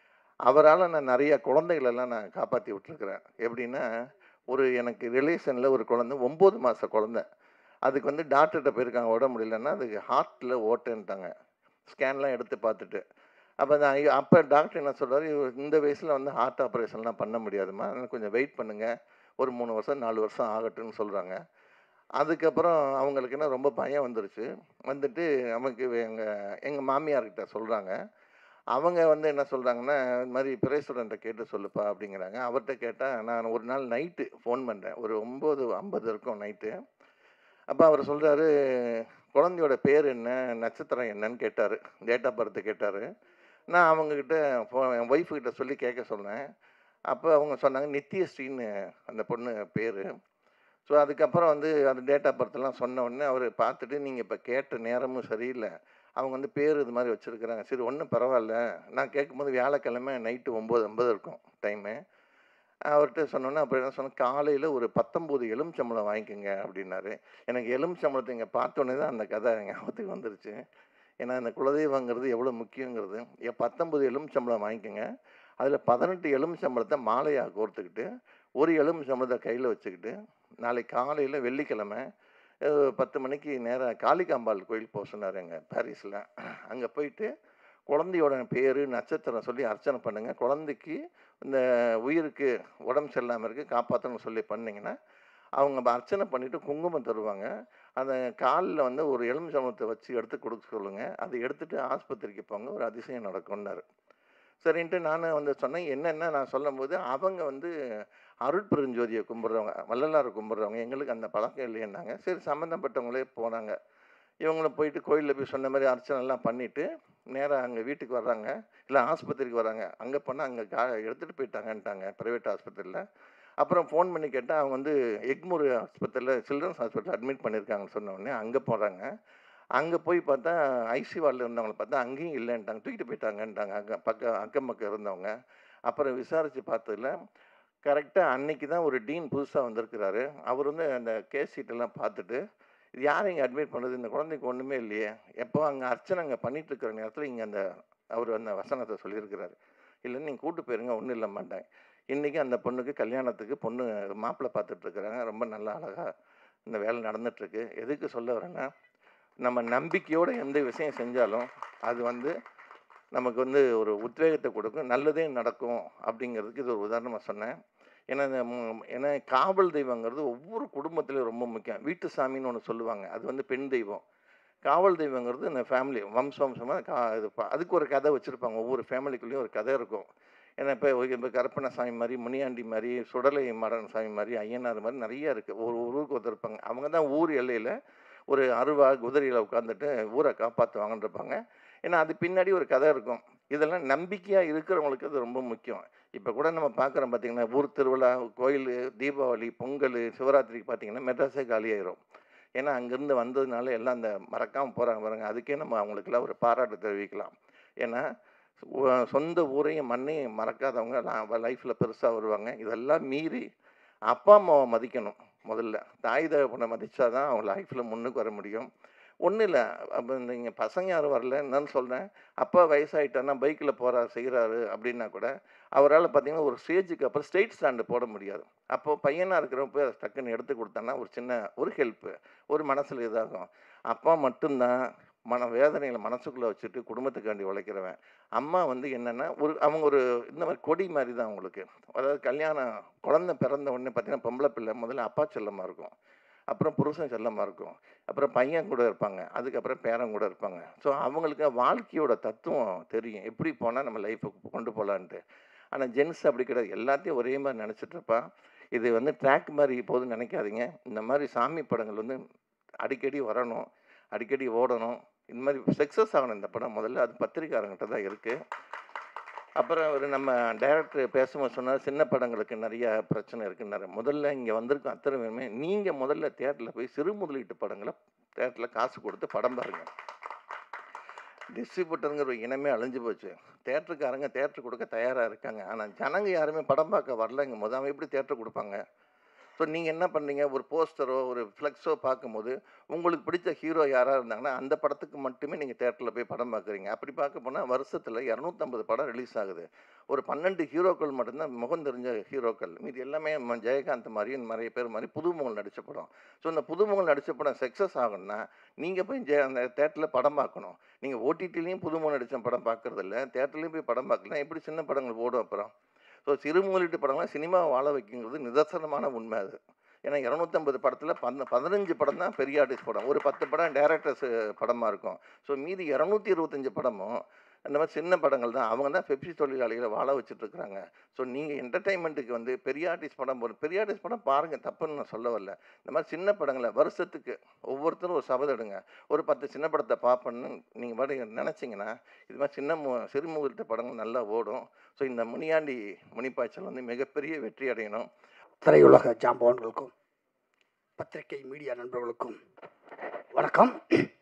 அவரால் நான் நிறைய குழந்தைகளெல்லாம் நான் காப்பாற்றி விட்டுருக்குறேன் எப்படின்னா ஒரு எனக்கு ரிலேஷனில் ஒரு குழந்தை ஒம்பது மாத குழந்தை அதுக்கு வந்து டாக்டர்கிட்ட போயிருக்காங்க உடம்பு முடியலன்னா அதுக்கு ஹார்ட்டில் ஓட்டுன்ட்டாங்க ஸ்கேன்லாம் எடுத்து பார்த்துட்டு அப்போ நான் ஐயோ, அப்போ டாக்டர் என்ன சொல்றாரு "இவ- இந்த வயசில் வந்து ஹார்ட் ஆப்ரேஷன்லாம் பண்ண முடியாதும்மா அதனால கொஞ்சம் வெயிட் பண்ணுங்கள் ஒரு மூணு வருஷம் நாலு வருஷம் ஆகட்டும்னு சொல்கிறாங்க அதுக்கப்புறம் அவங்களுக்கு என்ன ரொம்ப பயம் வந்துருச்சு வந்துட்டு நமக்கு எங்கள் எங்கள் மாமியார்கிட்ட சொல்கிறாங்க அவங்க வந்து என்ன சொல்கிறாங்கன்னா இந்த மாதிரி பிரேசுடன்ட்ட கேட்டு சொல்லுப்பா அப்படிங்கிறாங்க அவர்கிட்ட கேட்டால் நான் ஒரு நாள் நைட்டு ஃபோன் பண்ணுறேன் ஒரு ஒம்பது ஐம்பது இருக்கும் நைட்டு அப்போ அவர் சொல்கிறாரு குழந்தையோட பேர் என்ன நட்சத்திரம் என்னன்னு கேட்டார் டேட் ஆஃப் பர்த் கேட்டார் நான் அவங்கக்கிட்ட ஃபோ என் ஒய்ஃபுக்கிட்ட சொல்லி கேட்க சொன்னேன் அப்போ அவங்க சொன்னாங்க நித்யஸ்ரீன்னு அந்த பொண்ணு பேர் ஸோ அதுக்கப்புறம் வந்து அந்த டேட் ஆஃப் பர்த்லாம் சொன்ன உடனே அவர் பார்த்துட்டு நீங்கள் இப்போ கேட்ட நேரமும் சரியில்லை அவங்க வந்து பேர் இது மாதிரி வச்சுருக்குறாங்க சரி ஒன்றும் பரவாயில்ல நான் கேட்கும்போது வியாழக்கிழமை நைட்டு ஒம்பது ஐம்பது இருக்கும் டைமு அவர்கிட்ட சொன்னோன்னே அப்புறம் என்ன சொன்னேன் காலையில் ஒரு பத்தொம்போது எலுமிச்சம்பழம் வாங்கிக்கோங்க அப்படின்னாரு எனக்கு எலுமிச்சம்பழத்தை இங்கே பார்த்தோன்னே தான் அந்த கதை ஞாபகத்துக்கு வந்துருச்சு ஏன்னா இந்த குலதெய்வங்கிறது எவ்வளோ முக்கியங்கிறது என் பத்தொம்பது எலுமிச்சம்பழம் வாங்கிக்கோங்க அதில் பதினெட்டு எலுமிச்சம்பழத்தை மாலையாக கோர்த்துக்கிட்டு ஒரு எலுமிச்சம்பழத்தை கையில் வச்சுக்கிட்டு நாளைக்கு காலையில் வெள்ளிக்கிழமை அஹ், பத்து மணிக்கு நேராக காளிகாம்பாள் கோயில் போக சொன்னார் எங்கள் பாரிஸில் அங்கே போயிட்டு குழந்தையோட பேர் நட்சத்திரம் சொல்லி அர்ச்சனை பண்ணுங்கள் குழந்தைக்கு இந்த உயிருக்கு உடம்பு சரியில்லாமல் இருக்குது காப்பாற்றணும்னு சொல்லி பண்ணிங்கன்னா அவங்க அப்ப அர்ச்சனை பண்ணிவிட்டு குங்குமம் தருவாங்க அந்த காலில் வந்து ஒரு எலுமிச்சம்பழத்தை வச்சு எடுத்து கொடுக்க சொல்லுங்கள் அதை எடுத்துகிட்டு ஆஸ்பத்திரிக்கு போங்க ஒரு அதிசயம் நடக்கும்னாரு சரின்ட்டு நான் வந்து சொன்னேன் என்னென்ன நான் சொல்லும்போது அவங்க வந்து அருட்பெருஞ்சோதியை கும்பிட்றவங்க வள்ளலார் கும்பிட்றவங்க எங்களுக்கு அந்த பழக்கம் இல்லைன்னாங்க சரி சம்மந்தப்பட்டவங்களே போனாங்க இவங்களும் போயிட்டு கோயிலில் போய் சொன்ன மாதிரி அர்ச்சனைலாம் பண்ணிவிட்டு நேராக அங்கே வீட்டுக்கு வர்றாங்க இல்லை ஆஸ்பத்திரிக்கு வராங்க அங்கே போனால் அங்கே கா எடுத்துகிட்டு போயிட்டாங்கன்ட்டாங்க ப்ரைவேட் ஆஸ்பத்திரியில் அப்புறம் ஃபோன் பண்ணி கேட்டால் அவங்க வந்து எக்மூர் ஆஸ்பத்திரியில் சில்ட்ரன்ஸ் ஹாஸ்பிட்டல் அட்மிட் பண்ணியிருக்காங்கன்னு சொன்ன உடனே அங்கே போகிறாங்க அங்கே போய் பார்த்தா ஐசி வார்டில் இருந்தவங்களை பார்த்தா அங்கேயும் இல்லைன்ட்டாங்க தூக்கிட்டு போயிட்டாங்கன்ட்டாங்க அங்கே பக்கம் அக்கம் பக்கம் இருந்தவங்க அப்புறம் விசாரித்து பார்த்ததுல கரெக்டாக அன்னைக்கு தான் ஒரு டீன் புதுசாக வந்திருக்கிறாரு அவர் வந்து அந்த கேஸ் சீட்டெல்லாம் பார்த்துட்டு இது யார் இங்கே அட்மிட் பண்ணுது இந்த குழந்தைக்கு ஒன்றுமே இல்லையே எப்போ அங்கே அர்ச்சனை அங்கே பண்ணிட்டு இருக்கிற நேரத்தில் இங்கே அந்த அவர் அந்த வசனத்தை சொல்லியிருக்கிறாரு இல்லைன்னு நீங்கள் கூட்டு போயிருங்க ஒன்றும் இல்லை மாட்டாங்க இன்றைக்கி அந்த பொண்ணுக்கு கல்யாணத்துக்கு பொண்ணு மாப்பிள்ளை பார்த்துட்டு இருக்கிறாங்க ரொம்ப நல்லா அழகாக இந்த வேலை நடந்துட்டுருக்கு எதுக்கு சொல்ல வரேன்னா நம்ம நம்பிக்கையோடு எந்த விஷயம் செஞ்சாலும் அது வந்து நமக்கு வந்து ஒரு உத்வேகத்தை கொடுக்கும் நல்லதே நடக்கும் அப்படிங்கிறதுக்கு இது ஒரு உதாரணமாக சொன்னேன் ஏன்னா இந்த மு- ஏன்னா காவல் தெய்வங்கிறது ஒவ்வொரு குடும்பத்திலையும் ரொம்ப முக்கியம் வீட்டு சாமின்னு ஒன்று சொல்லுவாங்க அது வந்து பெண் தெய்வம் காவல் தெய்வங்கிறது இந்த ஃபேமிலி வம்ச வம்சமாக கா இது ப- அதுக்கு ஒரு கதை வச்சுருப்பாங்க ஒவ்வொரு ஃபேமிலிக்குள்ளேயும் ஒரு கதை இருக்கும் ஏன்னா இப்போ இப்போ கருப்பண்ண சாமி மாதிரி முனியாண்டி மாதிரி சுடலை மாடன் சாமி மாதிரி ஐயனார் மாதிரி நிறைய இருக்குது ஒரு ஊருக்கு ஒருத்தர் இருப்பாங்க அவங்க தான் ஊர் எல்லையில் ஒரு அருவா குதிரையில் உட்காந்துட்டு ஊரை காப்பாற்றுவாங்கன்னு இருப்பாங்க ஏன்னா அது பின்னாடி ஒரு கதை இருக்கும் இதெல்லாம் நம்பிக்கையாக இருக்கிறவங்களுக்கு அது ரொம்ப முக்கியம் இப்போ கூட நம்ம பார்க்குறோம் பார்த்தீங்கன்னா ஊர் திருவிழா கோயில் தீபாவளி பொங்கல் சிவராத்திரிக்கு பார்த்தீங்கன்னா மெட்ராஸே காலியாயிரும் ஏன்னா அங்கேருந்து வந்ததுனால எல்லாம் அந்த மறக்காமல் போகிறாங்க பாருங்க அதுக்கே நம்ம அவங்களுக்கெல்லாம் ஒரு பாராட்டு தெரிவிக்கலாம் ஏன்னா உ- சொந்த ஊரையும் மண்ணையும் மறக்காதவங்க லைஃப்பில் பெருசாக வருவாங்க இதெல்லாம் மீறி அப்பா அம்மாவை மதிக்கணும் முதல்ல தாய் தகப்பனை மதித்தா தான் அவங்க லைஃப்பில் முன்னுக்கு வர முடியும் ஒன்றும் இல்லை அப்போ நீங்கள் பசங்க யாரும் வரல என்னன்னு சொல்கிறேன் அப்பா வயசாயிட்டான்னா பைக்கில் போகிறாரு செய்கிறாரு அப்படின்னா கூட அவரால் பார்த்தீங்கன்னா ஒரு ஸ்டேஜுக்கு அப்புறம் ஸ்ட்ரெயிட் ஸ்டாண்டு போட முடியாது அப்போது பையனாக இருக்கிறவங்க போய் அதை டக்குன்னு எடுத்து கொடுத்தான்னா ஒரு சின்ன ஒரு ஹெல்ப்பு ஒரு மனசில் இதாகும் அப்பா மட்டும்தான் மன வேதனைகளை மனசுக்குள்ளே வச்சுட்டு குடும்பத்துக்காண்டி உழைக்கிறவன் அம்மா வந்து என்னென்னா ஒரு அவங்க ஒரு இந்த மாதிரி கொடி மாதிரி தான் அவங்களுக்கு அதாவது கல்யாணம் குழந்தை பிறந்த உடனே பார்த்தீங்கன்னா பொம்பளை பிள்ளை முதல்ல அப்பா செல்லமாக இருக்கும் அப்புறம் புருஷன் செல்லமாக இருக்கும் அப்புறம் பையன் கூட இருப்பாங்க அதுக்கப்புறம் பேரன் கூட இருப்பாங்க ஸோ அவங்களுக்கு வாழ்க்கையோட தத்துவம் தெரியும் எப்படி போனால் நம்ம லைஃப்பை கொண்டு போகலான்ட்டு ஆனால் ஜென்ஸ் அப்படி கிடையாது எல்லாத்தையும் ஒரே மாதிரி நினச்சிட்டு இருப்பான் இது வந்து ட்ராக் மாதிரி போதுன்னு நினைக்காதீங்க இந்த மாதிரி சாமி படங்கள் வந்து அடிக்கடி வரணும் அடிக்கடி ஓடணும் இந்த மாதிரி சக்ஸஸ் ஆகணும் இந்த படம் முதல்ல அது பத்திரிக்காரங்கிட்ட தான் இருக்குது அப்புறம் ஒரு நம்ம டைரக்டர் பேசும்போது சொன்னார் சின்ன படங்களுக்கு நிறைய பிரச்சனை இருக்குன்னாரு முதல்ல இங்கே வந்திருக்க அத்தனை பேருமே நீங்கள் முதல்ல தேட்டரில் போய் சிறு முதலீட்டு படங்களை தேட்டரில் காசு கொடுத்து படம் பாருங்க டிஸ்ட்ரிபியூட்டருங்கிற ஒரு இனமே அழிஞ்சு போச்சு தேட்டருக்காரங்க தேட்டர் கொடுக்க தயாராக இருக்காங்க ஆனால் ஜனங்க யாருமே படம் பார்க்க வரலங்க போது அவன் எப்படி தேட்டர் கொடுப்பாங்க ஸோ நீங்கள் என்ன பண்ணீங்க ஒரு போஸ்டரோ ஒரு ஃப்ளெக்ஸோ பார்க்கும்போது உங்களுக்கு பிடிச்ச ஹீரோ யாராக இருந்தாங்கன்னா அந்த படத்துக்கு மட்டுமே நீங்கள் தேட்டரில் போய் படம் பார்க்குறீங்க அப்படி பார்க்க போனால் வருஷத்தில் இரநூத்தம்பது படம் ரிலீஸ் ஆகுது ஒரு பன்னெண்டு ஹீரோக்கள் மட்டும்தான் முகம் தெரிஞ்ச ஹீரோக்கள் மீதி எல்லாமே ம- ஜெயகாந்த் மாதிரியும் நிறைய பேர் மாதிரி புதுமுகங்கள் நடித்த படம் ஸோ இந்த புதுமுகங்கள் நடித்த படம் சக்ஸஸ் ஆகணும்னா நீங்கள் போய் ஜெய அந்த தேட்டரில் படம் பார்க்கணும் நீங்கள் ஓடிடிலையும் புதுமுகம் நடித்த படம் பார்க்கறது இல்லை தேட்டர்லேயும் போய் படம் பார்க்கலாம் எப்படி சின்ன படங்கள் ஓடும் அப்புறம் ஸோ சிறு முதலீட்டு படங்கள்லாம் சினிமா வாழ வைக்கிறது நிதர்சனமான உண்மை அது ஏன்னா இரநூத்தம்பது படத்தில் பந்த பதினஞ்சு படம் தான் பெரிய ஆர்டிஸ்ட் படம் ஒரு பத்து படம் டேரக்டர்ஸ் படமாக இருக்கும் ஸோ மீதி இரநூத்தி இருபத்தஞ்சு படமும் இந்த மாதிரி சின்ன படங்கள் தான் அவங்க தான் பெப்சி தொழிலாளிகளை வாழ வச்சுட்டு இருக்கிறாங்க ஸோ நீங்கள் என்டர்டைன்மெண்ட்டுக்கு வந்து பெரிய ஆர்டிஸ்ட் படம் போகிற பெரிய ஆர்டிஸ்ட் படம் பாருங்கள் தப்புன்னு நான் சொல்ல வரல இந்த மாதிரி சின்ன படங்களை வருஷத்துக்கு ஒவ்வொருத்தரும் ஒரு சபதம் எடுங்க ஒரு பத்து சின்ன படத்தை பார்ப்பேன்னு நீங்கள் பாட்டு நினச்சிங்கன்னா இது மாதிரி சின்ன மு சிறு முதலீட்டு படங்கள் நல்லா ஓடும் ஸோ இந்த முனியாண்டி முனிப்பாய்ச்சல் வந்து மிகப்பெரிய வெற்றி அடையணும் திரையுலக ஜாம்பவான்களுக்கும் பத்திரிகை மீடியா நண்பர்களுக்கும் வணக்கம்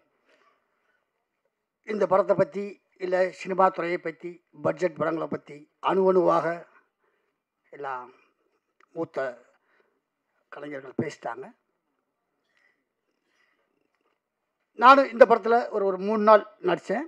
இந்த படத்தை பற்றி இல்லை சினிமா துறையை பற்றி பட்ஜெட் படங்களை பற்றி அணு அணுவாக எல்லாம் மூத்த கலைஞர்கள் பேசிட்டாங்க நானும் இந்த படத்தில் ஒரு ஒரு மூணு நாள் நடித்தேன்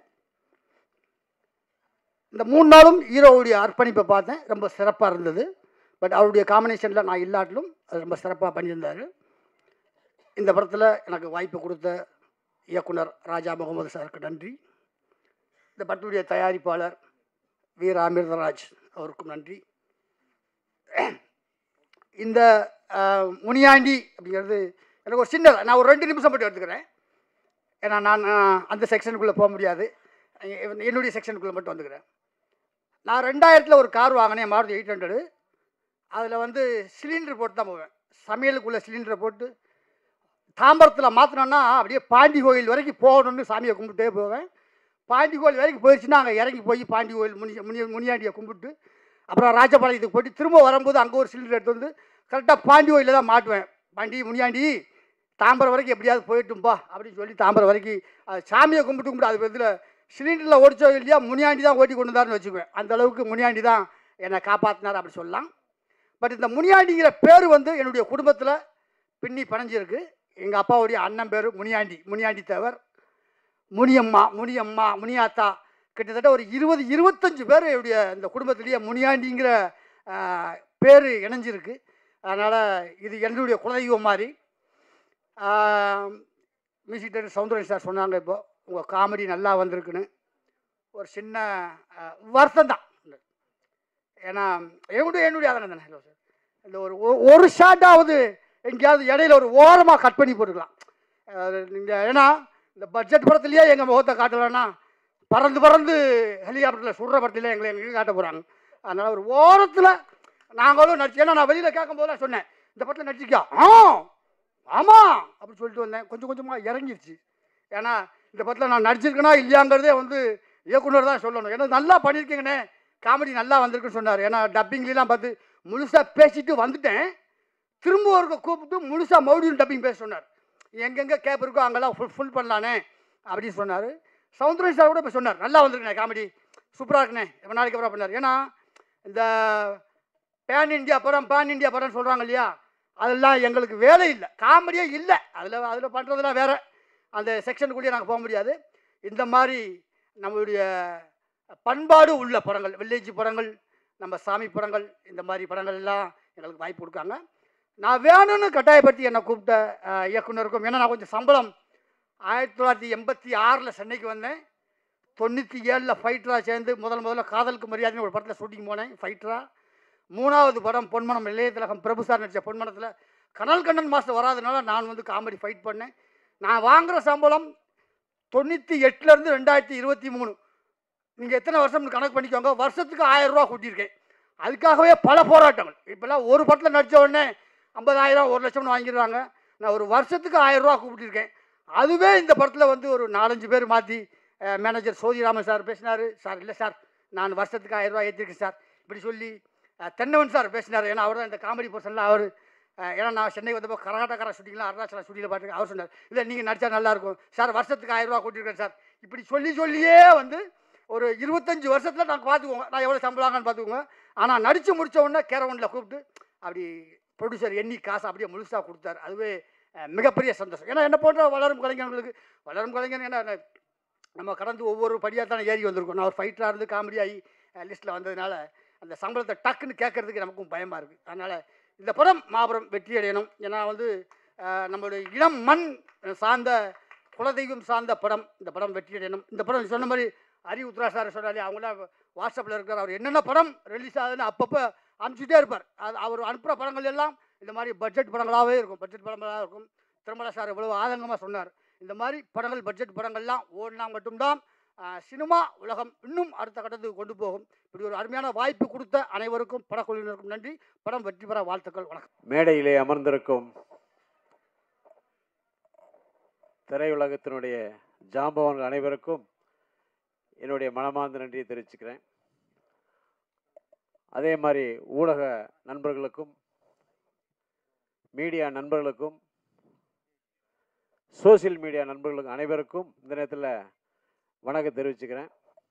இந்த மூணு நாளும் ஹீரோவுடைய அர்ப்பணிப்பை பார்த்தேன் ரொம்ப சிறப்பாக இருந்தது பட் அவருடைய காம்பினேஷனில் நான் இல்லாட்டிலும் அது ரொம்ப சிறப்பாக பண்ணியிருந்தார் இந்த படத்தில் எனக்கு வாய்ப்பு கொடுத்த இயக்குனர் ராஜா முகமது சாருக்கு நன்றி இந்த படத்துடைய தயாரிப்பாளர் வீர அமிர்தராஜ் அவருக்கும் நன்றி இந்த அஹ், முனியாண்டி அப்படிங்கிறது எனக்கு ஒரு சின்ன நான் ஒரு ரெண்டு நிமிஷம் மட்டும் எடுத்துக்கிறேன் ஏன்னா நான் அஹ், அந்த செக்ஷனுக்குள்ளே போக முடியாது எ- என்னுடைய செக்ஷனுக்குள்ளே மட்டும் வந்துக்கிறேன் நான் ரெண்டாயிரத்தில் ஒரு கார் வாங்கினேன் மாருதி எயிட் ஹண்ட்ரடு அதில் வந்து சிலிண்டர் போட்டு தான் போவேன் சமையலுக்குள்ளே சிலிண்டரை போட்டு தாம்பரத்தில் மாற்றினோன்னா அப்படியே பாண்டி கோயில் வரைக்கும் போகணும்னு சாமியை கும்பிட்டே போவேன் பாண்டி கோயில் வரைக்கும் போயிடுச்சுன்னா அங்கே இறங்கி போய் பாண்டி கோயில் முனி முனி முனியாண்டியை கும்பிட்டு அப்புறம் ராஜபாளையத்துக்கு போயிட்டு திரும்ப வரும்போது அங்கே ஒரு சிலிண்டர் எடுத்து வந்து கரெக்டாக பாண்டி கோயிலில் தான் மாட்டுவேன் பாண்டி முனியாண்டி தாம்பரம் வரைக்கும் எப்படியாவது போயிட்டும்பா அப்படின்னு சொல்லி தாம்பரம் வரைக்கும் அது சாமியை கும்பிட்டு கும்பிட்டு அது இதில் சிலிண்டரில் ஓடிச்சோ இல்லையா முனியாண்டி தான் ஓட்டி கொண்டு வந்தாருன்னு வச்சுக்குவேன் அந்த அளவுக்கு முனியாண்டி தான் என்னை காப்பாற்றினார் அப்படி சொல்லலாம் பட் இந்த முனியாண்டிங்கிற பேர் வந்து என்னுடைய குடும்பத்தில் பின்னி பணைஞ்சிருக்கு எங்கள் அப்பாவுடைய அண்ணன் பேர் முனியாண்டி முனியாண்டி தேவர் முனியம்மா முனியம்மா முனியாத்தா கிட்டத்தட்ட ஒரு இருபது இருபத்தஞ்சு பேர் என்னுடைய இந்த குடும்பத்திலேயே முனியாண்டிங்கிற பேர் இணைஞ்சிருக்கு அதனால் இது என்னுடைய குலதெய்வம் மாதிரி மியூசிக் டைரக்டர் சவுந்தரன் சார் சொன்னாங்க இப்போ உங்கள் காமெடி நல்லா வந்திருக்குன்னு ஒரு சின்ன ஆஹ், வருத்தம் தான் ஏன்னா என்னுடைய என்னுடைய அதனால் தானே ஹலோ சார் இந்த ஒரு ஒ- ஒரு ஷாட்டாவது எங்கேயாவது இடையில ஒரு ஓரமாக கட் பண்ணி போட்டுக்கலாம் நீங்கள் ஏன்னா இந்த பட்ஜெட் படத்துலேயே எங்கள் முகத்தை காட்டலைன்னா பறந்து பறந்து ஹெலிகாப்டரில் சுடுற படத்துல எங்களை எங்களுக்கு காட்ட போகிறாங்க அதனால் ஒரு ஓரத்தில் நாங்களும் நடிச்சு ஏன்னா நான் வெளியில் கேட்கும் போதெல்லாம் சொன்னேன் இந்த படத்தில் நடிச்சிருக்கியா ஆ ஆமாம் அப்படின்னு சொல்லிட்டு வந்தேன் கொஞ்சம் கொஞ்சமாக இறங்கிருச்சு ஏன்னா இந்த படத்தில் நான் நடிச்சிருக்கேனா இல்லையாங்கிறதே வந்து இயக்குனர் தான் சொல்லணும் ஏன்னா நல்லா பண்ணியிருக்கீங்கண்ணே காமெடி நல்லா வந்திருக்குன்னு சொன்னார் ஏன்னா டப்பிங்லாம் பார்த்து முழுசாக பேசிட்டு வந்துட்டேன் திரும்ப ஒரு கூப்பிட்டு முழுசாக மறுபடியும் டப்பிங் பேச சொன்னார் எங்கெங்கே கேப் இருக்கோ அங்கெல்லாம் ஃபுல் ஃபுல் பண்ணலானே அப்படின்னு சொன்னார் சவுந்தரன் சார் கூட இப்போ சொன்னார் நல்லா வந்திருக்குண்ணே காமெடி சூப்பராக இருக்குண்ணே ரொம்ப நாளைக்கு அப்புறம் பண்ணார் ஏன்னா இந்த பேன் இந்தியா படம் பேன் இந்தியா படம் சொல்கிறாங்க இல்லையா அதெல்லாம் எங்களுக்கு வேலை இல்லை காமெடியே இல்லை அதில் அதில் பண்ணுறதெல்லாம் வேற அந்த செக்ஷனுக்குள்ளேயே நாங்கள் போக முடியாது இந்த மாதிரி நம்மளுடைய பண்பாடு உள்ள படங்கள் வில்லேஜ் படங்கள் நம்ம சாமி படங்கள் இந்த மாதிரி படங்கள் எல்லாம் எங்களுக்கு வாய்ப்பு கொடுக்காங்க நான் வேணும்னு கட்டாயப்படுத்தி என்னை கூப்பிட்ட அஹ், இயக்குனருக்கும் ஏன்னா நான் கொஞ்சம் சம்பளம் ஆயிரத்தி தொள்ளாயிரத்தி எண்பத்தி ஆறில் சென்னைக்கு வந்தேன் தொண்ணூற்றி ஏழில் ஃபைட்டரா சேர்ந்து முதல் முதல்ல காதலுக்கு மரியாதைன்னு ஒரு படத்தில் ஷூட்டிங் போனேன் ஃபைட்டரா மூணாவது படம் பொன்மனம் இளையதிலகம் பிரபு சார் நடித்த பொன்மனத்தில் கனல் கண்ணன் மாஸ்டர் வராதனால நான் வந்து காமெடி ஃபைட் பண்ணேன் நான் வாங்குகிற சம்பளம் தொண்ணூற்றி எட்டுலேருந்து ரெண்டாயிரத்தி இருபத்தி மூணு நீங்கள் எத்தனை வருஷம்னு கணக்கு பண்ணிக்கோங்க வருஷத்துக்கு ஆயிரம் ரூபா கூட்டியிருக்கேன் அதுக்காகவே பல போராட்டங்கள் இப்போல்லாம் ஒரு படத்தில் நடித்த உடனே ஐம்பதாயிரம் ஒரு லட்சம்னு வாங்கிடுறாங்க நான் ஒரு வருஷத்துக்கு ஆயிரம் ரூபா கூப்பிட்டுருக்கேன் அதுவே இந்த படத்தில் வந்து ஒரு நாலஞ்சு பேர் மாற்றி மேனேஜர் சோதிராமன் சார் பேசினார் சார் இல்லை சார் நான் வருஷத்துக்கு ஆயிரம் ரூபா ஏற்றிருக்கேன் சார் இப்படி சொல்லி அஹ், தென்னவன் சார் பேசினார் ஏன்னா அவர் தான் இந்த காமெடி பர்சனில் அவர் ஏன்னா நான் சென்னை வந்தப்போ கரகாட்டக்கார ஷூட்டிங்லாம் அருணாச்சலம் ஷூட்டிங்கில் பார்த்துருக்கேன் அவர் சொன்னார் இல்லை நீங்கள் நடித்தா நல்லாயிருக்கும் சார் வருஷத்துக்கு ஆயிரம் ரூபா கூட்டியிருக்கேன் சார் இப்படி சொல்லி சொல்லியே வந்து ஒரு இருபத்தஞ்சி வருஷத்தில் நாங்கள் பார்த்துக்குவோங்க நான் எவ்வளோ சம்பளாங்கன்னு பார்த்துக்குவோங்க ஆனால் நடித்து முடிச்ச உடனே கேரவனில் கூப்பிட்டு அப்படி ப்ரொடியூசர் எண்ணி காசு அப்படியே முழுசாக கொடுத்தாரு அதுவே அஹ், மிகப்பெரிய சந்தோஷம் ஏன்னா என்ன போன்ற வளரும் கலைஞர்களுக்கு வளரும் கலைஞர் ஏன்னா என்ன, நம்ம கடந்து ஒவ்வொரு படியாக தானே ஏறி வந்திருக்கோம் நான் ஒரு ஃபைட்டராக இருந்து காமெடி ஆகி லிஸ்ட்டில் வந்ததுனால அந்த சம்பளத்தை டக்குன்னு கேட்கறதுக்கு நமக்கும் பயமாக இருக்குது அதனால் இந்த படம் மாபெரும் வெற்றி அடையணும் ஏன்னா வந்து அஹ், நம்மளுடைய இளம் மண் சார்ந்த குலதெய்வம் சார்ந்த படம் இந்த படம் வெற்றி அடையணும் இந்த படம் நீ சொன்ன மாதிரி ஹரி உத்ரா சார் சொன்னாலே அவங்களாம் வாட்ஸ்அப்பில் இருக்கிற அவர் என்னென்ன படம் ரிலீஸ் ஆகுதுன்னு அப்பப்போ அனுப்பிச்சிட்டே இருப்பார் அது அவர் அனுப்புகிற படங்கள் எல்லாம் இந்த மாதிரி பட்ஜெட் படங்களாகவே இருக்கும் பட்ஜெட் படங்களாக இருக்கும் திருமலா சார் இவ்வளவு ஆதங்கமாக சொன்னார் இந்த மாதிரி படங்கள் பட்ஜெட் படங்கள்லாம் ஓடினா மட்டும்தான் ஆஹ், சினிமா உலகம் இன்னும் அடுத்த கட்டத்துக்கு கொண்டு போகும் இப்படி ஒரு அருமையான வாய்ப்பு கொடுத்த அனைவருக்கும் படக்குழுவினருக்கும் நன்றி படம் வெற்றி பெற வாழ்த்துக்கள் வணக்கம் மேடையிலே அமர்ந்திருக்கும் திரையுலகத்தினுடைய ஜாம்பவான்கள் அனைவருக்கும் என்னுடைய மனமார்ந்த நன்றியை தெரிவிச்சுக்கிறேன் அதே மாதிரி ஊடக நண்பர்களுக்கும் மீடியா நண்பர்களுக்கும் சோசியல் மீடியா நண்பர்களுக்கும் அனைவருக்கும் இந்த நேரத்தில் வணக்கம் தெரிவிச்சுக்கிறேன்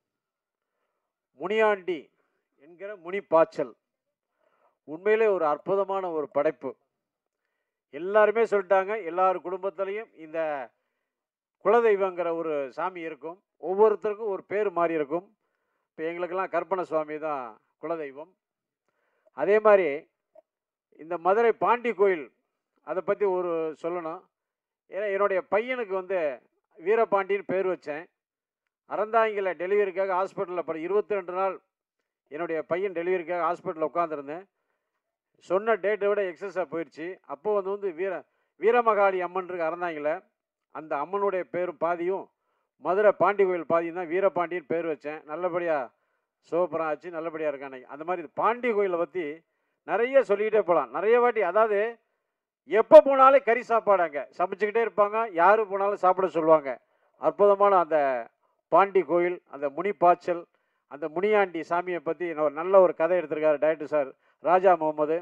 முனியாண்டி என்கிற முனிப்பாய்ச்சல் உண்மையிலே ஒரு அற்புதமான ஒரு படைப்பு எல்லாருமே சொல்லிட்டாங்க எல்லார் குடும்பத்திலையும் இந்த குலதெய்வங்கிற ஒரு சாமி இருக்கும் ஒவ்வொருத்தருக்கும் ஒரு பேர் மாறி இருக்கும் இப்போ எங்களுக்கெல்லாம் கற்பனை சுவாமி தான் குலதெய்வம் அதே மாதிரி இந்த மதுரை பாண்டி கோயில் அதை பற்றி ஒரு சொல்லணும் ஏன்னா என்னுடைய பையனுக்கு வந்து வீரபாண்டின்னு பேர் வச்சேன் அறந்தாங்கில டெலிவரிக்காக ஹாஸ்பிட்டலில் படி இருபத்தி ரெண்டு நாள் என்னுடைய பையன் டெலிவரிக்காக ஹாஸ்பிட்டலில் உட்காந்துருந்தேன் சொன்ன டேட்டை விட எக்ஸஸாக போயிடுச்சு அப்போ வந்து வந்து வீர வீரமகாளி அம்மன் இருக்கு அறந்தாங்கில அந்த அம்மனுடைய பேரும் பாதியும் மதுரை பாண்டி கோயில் பாதியும் தான் வீரபாண்டியன் பேர் வச்சேன் நல்லபடியாக சோப்பரம் ஆச்சு நல்லபடியாக இருக்கானே அந்த மாதிரி இந்த பாண்டி கோயிலை பற்றி நிறைய சொல்லிக்கிட்டே போகலாம் நிறைய வாட்டி அதாவது எப்போ போனாலும் கறி சாப்பாடு அங்கே சமைச்சுக்கிட்டே இருப்பாங்க யார் போனாலும் சாப்பிட சொல்லுவாங்க அற்புதமான அந்த பாண்டி கோயில் அந்த முனிப்பாய்ச்சல் அந்த முனியாண்டி சாமியை பற்றி ஒரு நல்ல ஒரு கதை எடுத்திருக்காரு டைரக்டர் சார் ராஜா முகமது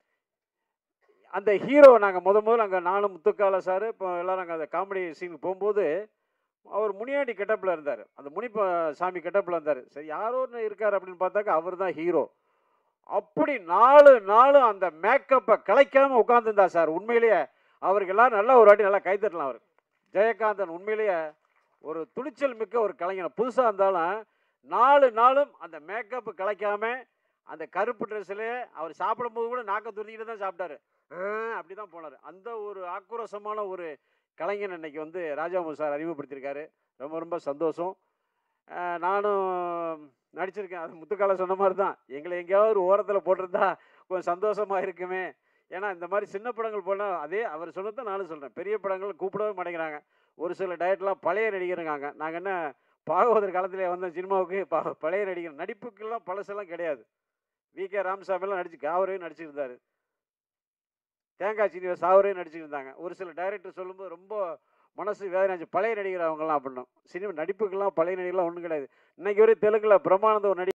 அந்த ஹீரோ நாங்கள் முத முதல்ல அங்கே நானும் முத்துக்கால சார் இப்போ எல்லாரும் அங்கே அந்த காமெடி சீனுக்கு போகும்போது அவர் முனியாண்டி கெட்டப்பில் இருந்தார் அந்த முனிப்ப சாமி கெட்டப்பில் இருந்தார் சரி யாரோ ஒன்று இருக்கார் அப்படின்னு பார்த்தாக்கா அவர் தான் ஹீரோ அப்படி நாலு நாளும் அந்த மேக்கப்பை கலைக்காமல் உட்காந்துருந்தா சார் உண்மையிலேயே அவருக்கு எல்லாரும் நல்லா ஒரு வாட்டி நல்லா கைத்தட்டலாம் அவர் ஜெயகாந்தன் உண்மையிலேயே ஒரு துணிச்சல் மிக்க ஒரு கலைஞர் புதுசாக இருந்தாலும் நாலு நாளும் அந்த மேக்கப் கலைக்காம அந்த கருப்பு ட்ரெஸ்ஸில் அவர் சாப்பிடும்போது கூட நாக்க துருத்திக்கிட்டு தான் சாப்பிட்டாரு அப்படி தான் போனார் அந்த ஒரு ஆக்ரோஷமான ஒரு கலைஞன் இன்னைக்கு வந்து ராஜாமு சார் அறிமுகப்படுத்தியிருக்காரு ரொம்ப ரொம்ப சந்தோஷம் அஹ் நானும் நடிச்சிருக்கேன் அது முத்துக்கால சொன்ன மாதிரி தான் எங்களை எங்கேயாவது ஒரு ஓரத்தில் போட்டிருந்தா கொஞ்சம் சந்தோஷமாக இருக்குமே ஏன்னா இந்த மாதிரி சின்ன படங்கள் போனால் அதே அவர் சொன்னதை நானும் சொல்கிறேன் பெரிய படங்கள் கூப்பிடவே மாட்டேங்கிறாங்க ஒரு சில டயட்லாம் பழைய நடிகருங்காங்க நாங்கள் என்ன பாகவதர் காலத்திலே வந்த சினிமாவுக்கு ப பழைய நடிகர் நடிப்புக்கெல்லாம் பழசெல்லாம் கிடையாது வி கே ராமசாமிலாம் நடிச்சு காவரையும் நடிச்சிருந்தாரு தேங்காய் சீனிவாஸ் சாவரையும் நடிச்சிருந்தாங்க ஒரு சில டைரக்டர் சொல்லும்போது ரொம்ப மனசு வேதனை பழைய நடிகர் அவங்கெல்லாம் அப்படின்னும் சினிமா நடிப்புக்கெல்லாம் பழைய நடிகர்லாம் ஒன்றும் கிடையாது இன்னைக்கு வரை தெலுங்குல பிரமானந்த ஒரு நடி